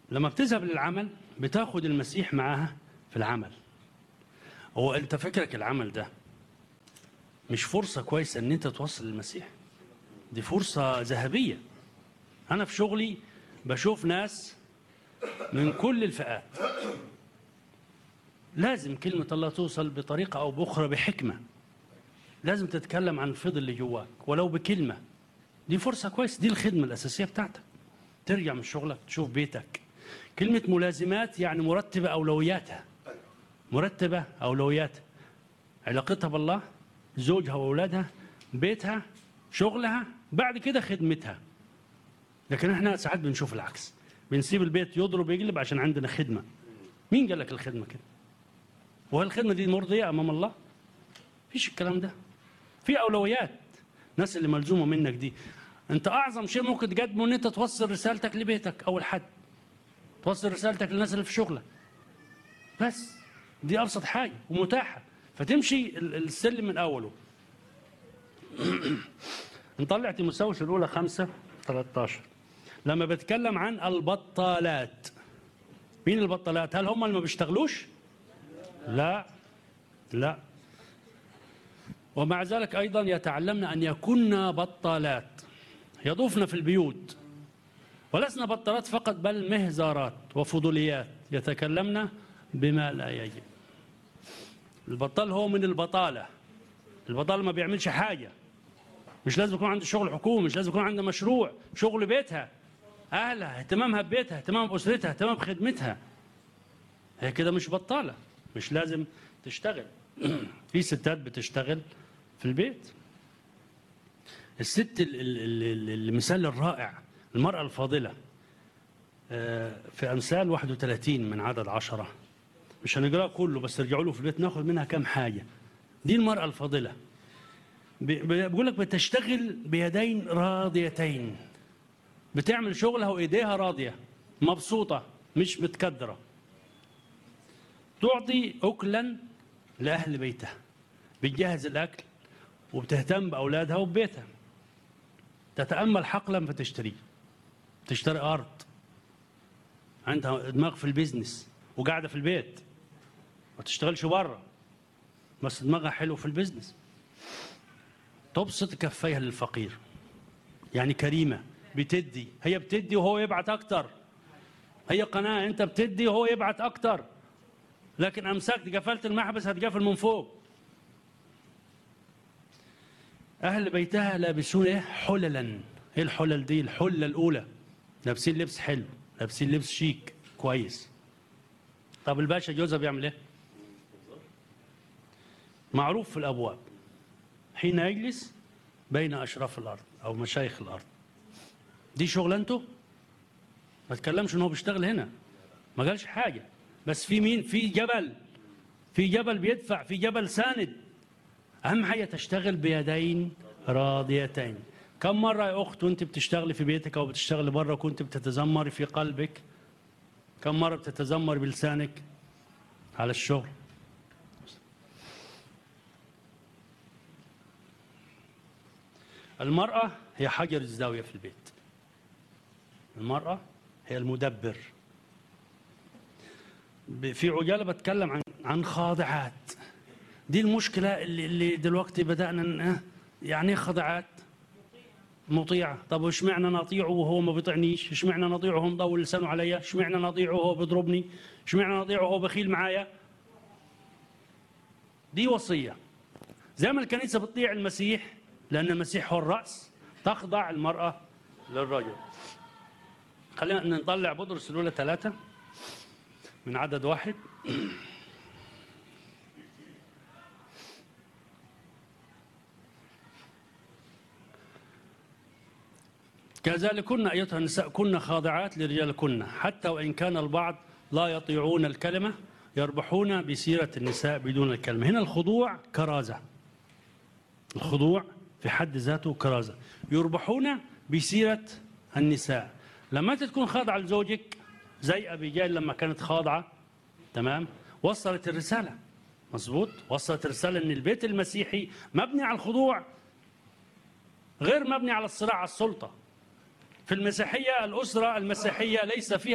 لما بتذهب للعمل بتاخد المسيح معاها في العمل هو انت فكرك العمل ده مش فرصة كويسة ان انت توصل للمسيح دي فرصة ذهبية انا في شغلي بشوف ناس من كل الفئات لازم كلمة الله توصل بطريقة أو بأخرى بحكمة لازم تتكلم عن الفضل اللي جواك ولو بكلمة دي فرصة كويسة دي الخدمة الأساسية بتاعتك ترجع من شغلك تشوف بيتك كلمة ملازمات يعني مرتبة أولوياتها مرتبة أولوياتها علاقتها بالله زوجها وأولادها بيتها شغلها بعد كده خدمتها لكن احنا ساعات بنشوف العكس بنسيب البيت يضرب يقلب عشان عندنا خدمة مين قال لك الخدمة كده وهل الخدمة دي مرضية أمام الله فيش الكلام ده في أولويات الناس اللي ملزومة منك دي أنت أعظم شيء ممكن تقدمه إن أنت توصل رسالتك لبيتك أول حد توصل رسالتك للناس اللي في شغلك بس دي أبسط حاجة ومتاحة فتمشي ال- السلم من أوله نطلع تيموساوس الأولى خمسة 13 لما بتكلم عن البطالات مين البطالات هل هم اللي ما بيشتغلوش لا لا ومع ذلك أيضا يتعلمن أن يكون بطالات يضوفن في البيوت ولسنا بطالات فقط بل مهزارات وفضوليات يتكلمن بما لا يجب البطال هو من البطالة البطالة ما بيعملش حاجة مش لازم يكون عنده شغل حكومي مش لازم يكون عنده مشروع شغل بيتها أهلها اهتمامها ببيتها اهتمام بأسرتها اهتمام بخدمتها هي كده مش بطالة مش لازم تشتغل في ستات بتشتغل في البيت الست ال- ال- ال- ال- المثال الرائع المرأة الفاضلة آه، في أمثال 31 من عدد عشرة مش هنقراه كله بس ارجعوا له في البيت ناخد منها كام حاجة دي المرأة الفاضلة بي- بي- بيقول لك بتشتغل بيدين راضيتين بتعمل شغلها وايديها راضيه مبسوطه مش متكدره تعطي اكلا لاهل بيتها بتجهز الاكل وبتهتم باولادها وببيتها تتامل حقلا فتشتريه تشتري ارض عندها دماغ في البيزنس وقاعده في البيت ما تشتغلش بره بس دماغها حلو في البيزنس تبسط كفيها للفقير يعني كريمة بتدي هي بتدي وهو يبعت أكتر هي قناة أنت بتدي وهو يبعت أكتر لكن أمسكت قفلت المحبس هتقفل من فوق أهل بيتها لابسون إيه حللا إيه الحلل دي الحلة الأولى لابسين لبس حلو لابسين لبس شيك كويس طب الباشا جوزها بيعمل إيه معروف في الأبواب حين يجلس بين أشراف الأرض أو مشايخ الأرض دي شغلانته ما تكلمش إن هو بيشتغل هنا ما قالش حاجة بس في مين في جبل في جبل بيدفع في جبل ساند أهم حاجة تشتغل بيدين راضيتين كم مرة يا أخت وأنت بتشتغلي في بيتك أو بتشتغلي بره كنت بتتذمري في قلبك كم مرة بتتذمري بلسانك على الشغل المرأة هي حجر الزاوية في البيت المرأة هي المدبر ب- في عجالة بتكلم عن عن خاضعات دي المشكلة اللي, اللي دلوقتي بدأنا ن- آه، يعني ايه خاضعات مطيعة طب وش معنى نطيعه وهو ما بيطيعنيش ايش معنى نطيعه وهو مضول لسانه عليا ايش معنى نطيعه وهو بيضربني ايش معنى نطيعه وهو بخيل معايا دي وصية زي ما الكنيسة بتطيع المسيح لأن المسيح هو الرأس تخضع المرأة للرجل خلينا نطلع بطرس الأولى ثلاثة من عدد واحد كذلك كنا أيتها النساء كنا خاضعات لرجالكن حتى وإن كان البعض لا يطيعون الكلمة يربحون بسيرة النساء بدون الكلمة هنا الخضوع كرازة الخضوع في حد ذاته كرازة يربحون بسيرة النساء لما أنت تكون خاضعة لزوجك زي أبيجيل لما كانت خاضعة تمام وصلت الرسالة مظبوط وصلت الرسالة أن البيت المسيحي مبني على الخضوع غير مبني على الصراع على السلطة في المسيحية الأسرة المسيحية ليس فيها